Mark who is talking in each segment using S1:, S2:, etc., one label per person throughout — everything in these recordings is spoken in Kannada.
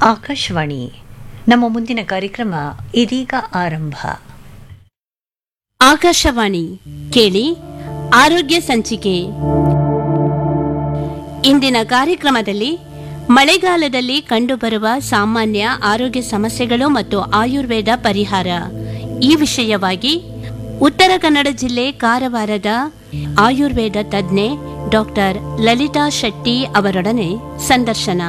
S1: ಆಕಾಶವಾಣಿ ನಮ್ಮ ಮುಂದಿನ ಕಾರ್ಯಕ್ರಮ ಇದೀಗ ಆರಂಭ
S2: ಆಕಾಶವಾಣಿ ಕೇಳಿ ಆರೋಗ್ಯ ಸಂಚಿಕೆ ಇಂದಿನ ಕಾರ್ಯಕ್ರಮದಲ್ಲಿ ಮಳೆಗಾಲದಲ್ಲಿ ಕಂಡುಬರುವ ಸಾಮಾನ್ಯ ಆರೋಗ್ಯ ಸಮಸ್ಯೆಗಳು ಮತ್ತು ಆಯುರ್ವೇದ ಪರಿಹಾರ ಈ ವಿಷಯವಾಗಿ ಉತ್ತರ ಕನ್ನಡ ಜಿಲ್ಲೆ ಕಾರವಾರದ ಆಯುರ್ವೇದ ತಜ್ಞೆ ಡಾಕ್ಟರ್ ಲಲಿತಾ ಶೆಟ್ಟಿ ಅವರೊಡನೆ ಸಂದರ್ಶನ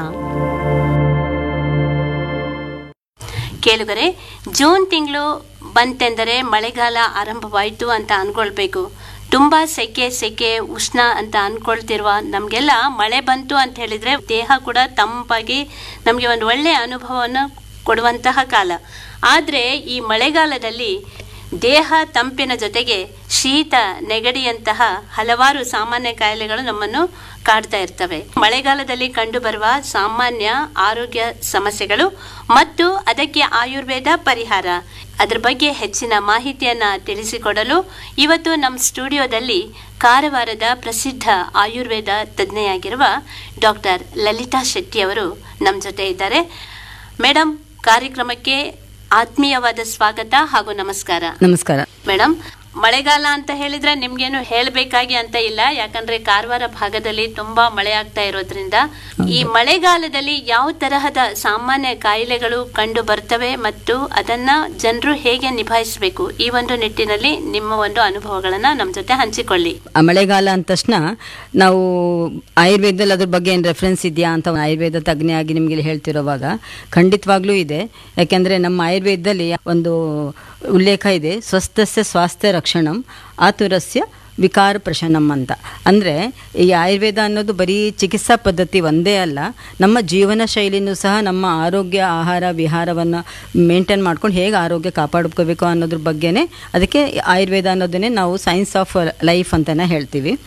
S2: ಕೇಳುಗರೆ ಜೂನ್ ತಿಂಗಳು ಬಂತೆಂದರೆ ಮಳೆಗಾಲ ಆರಂಭವಾಯಿತು ಅಂತ ಅನ್ಕೊಳ್ಬೇಕು ತುಂಬಾ ಸೆಕೆ ಸೆಕೆ ಉಷ್ಣ ಅಂತ ಅನ್ಕೊಳ್ತಿರುವ ನಮಗೆಲ್ಲ ಮಳೆ ಬಂತು ಅಂತ ಹೇಳಿದ್ರೆ ದೇಹ ಕೂಡ ತಂಪಾಗಿ ನಮಗೆ ಒಂದು ಒಳ್ಳೆಯ ಅನುಭವವನ್ನು ಕೊಡುವಂತಹ ಕಾಲ ಆದರೆ ಈ ಮಳೆಗಾಲದಲ್ಲಿ ದೇಹ ತಂಪಿನ ಜೊತೆಗೆ ಶೀತ ನೆಗಡಿಯಂತಹ ಹಲವಾರು ಸಾಮಾನ್ಯ ಕಾಯಿಲೆಗಳು ನಮ್ಮನ್ನು ಕಾಡ್ತಾ ಇರ್ತವೆ ಮಳೆಗಾಲದಲ್ಲಿ ಕಂಡುಬರುವ ಸಾಮಾನ್ಯ ಆರೋಗ್ಯ ಸಮಸ್ಯೆಗಳು ಮತ್ತು ಅದಕ್ಕೆ ಆಯುರ್ವೇದ ಪರಿಹಾರ ಅದರ ಬಗ್ಗೆ ಹೆಚ್ಚಿನ ಮಾಹಿತಿಯನ್ನ ತಿಳಿಸಿಕೊಡಲು ಇವತ್ತು ನಮ್ಮ ಸ್ಟುಡಿಯೋದಲ್ಲಿ ಕಾರವಾರದ ಪ್ರಸಿದ್ಧ ಆಯುರ್ವೇದ ತಜ್ಞೆಯಾಗಿರುವ ಡಾಕ್ಟರ್ ಲಲಿತಾ ಶೆಟ್ಟಿ ಅವರು ನಮ್ಮ ಜೊತೆ ಇದ್ದಾರೆ ಮೇಡಮ್ ಕಾರ್ಯಕ್ರಮಕ್ಕೆ ಆತ್ಮೀಯವಾದ ಸ್ವಾಗತ ಹಾಗೂ ನಮಸ್ಕಾರ
S3: ನಮಸ್ಕಾರ
S2: ಮೇಡಮ್ ಮಳೆಗಾಲ ಅಂತ ಹೇಳಿದ್ರೆ ನಿಮ್ಗೇನು ಹೇಳ್ಬೇಕಾಗಿ ಅಂತ ಇಲ್ಲ ಯಾಕಂದ್ರೆ ಕಾರವಾರ ಭಾಗದಲ್ಲಿ ತುಂಬಾ ಮಳೆ ಆಗ್ತಾ ಇರೋದ್ರಿಂದ ಈ ಮಳೆಗಾಲದಲ್ಲಿ ಯಾವ ತರಹದ ಸಾಮಾನ್ಯ ಕಾಯಿಲೆಗಳು ಕಂಡು ಬರ್ತವೆ ಮತ್ತು ಅದನ್ನ ಜನರು ಹೇಗೆ ನಿಭಾಯಿಸಬೇಕು ಈ ಒಂದು ನಿಟ್ಟಿನಲ್ಲಿ ನಿಮ್ಮ ಒಂದು ಅನುಭವಗಳನ್ನ ನಮ್ಮ ಜೊತೆ ಹಂಚಿಕೊಳ್ಳಿ
S3: ಆ ಮಳೆಗಾಲ ಅಂದ ತಕ್ಷಣ ನಾವು ಆಯುರ್ವೇದದಲ್ಲಿ ಅದ್ರ ಬಗ್ಗೆ ಏನು ರೆಫರೆನ್ಸ್ ಇದೆಯಾ ಅಂತ ಆಯುರ್ವೇದ ತಜ್ಞೆಯಾಗಿ ನಿಮಗೆ ಇಲ್ಲಿ ಹೇಳ್ತಿರೋವಾಗ ಖಂಡಿತವಾಗ್ಲೂ ಇದೆ ಯಾಕೆಂದರೆ ನಮ್ಮ ಆಯುರ್ವೇದದಲ್ಲಿ ಒಂದು ಉಲ್ಲೇಖ ಇದೆ ಸ್ವಸ್ಥಸ್ಯ ಸ್ವಾಸ್ಥ್ಯ ರಕ್ಷಣಂ ಆತುರಸ್ಯ ವಿಕಾರ ಪ್ರಶನಂ ಅಂತ ಅಂದರೆ ಈ ಆಯುರ್ವೇದ ಅನ್ನೋದು ಬರೀ ಚಿಕಿತ್ಸಾ ಪದ್ಧತಿ ಒಂದೇ ಅಲ್ಲ ನಮ್ಮ ಜೀವನ ಶೈಲಿನೂ ಸಹ ನಮ್ಮ ಆರೋಗ್ಯ ಆಹಾರ ವಿಹಾರವನ್ನು ಮೇಂಟೈನ್ ಮಾಡ್ಕೊಂಡು ಹೇಗೆ ಆರೋಗ್ಯ ಕಾಪಾಡ್ಕೋಬೇಕು ಅನ್ನೋದ್ರ ಬಗ್ಗೆನೇ ಅದಕ್ಕೆ ಆಯುರ್ವೇದ ಅನ್ನೋದನ್ನೇ ನಾವು ಸೈನ್ಸ್ ಆಫ್ ಲೈಫ್ ಅಂತಲೇ ಹೇಳ್ತೀವಿ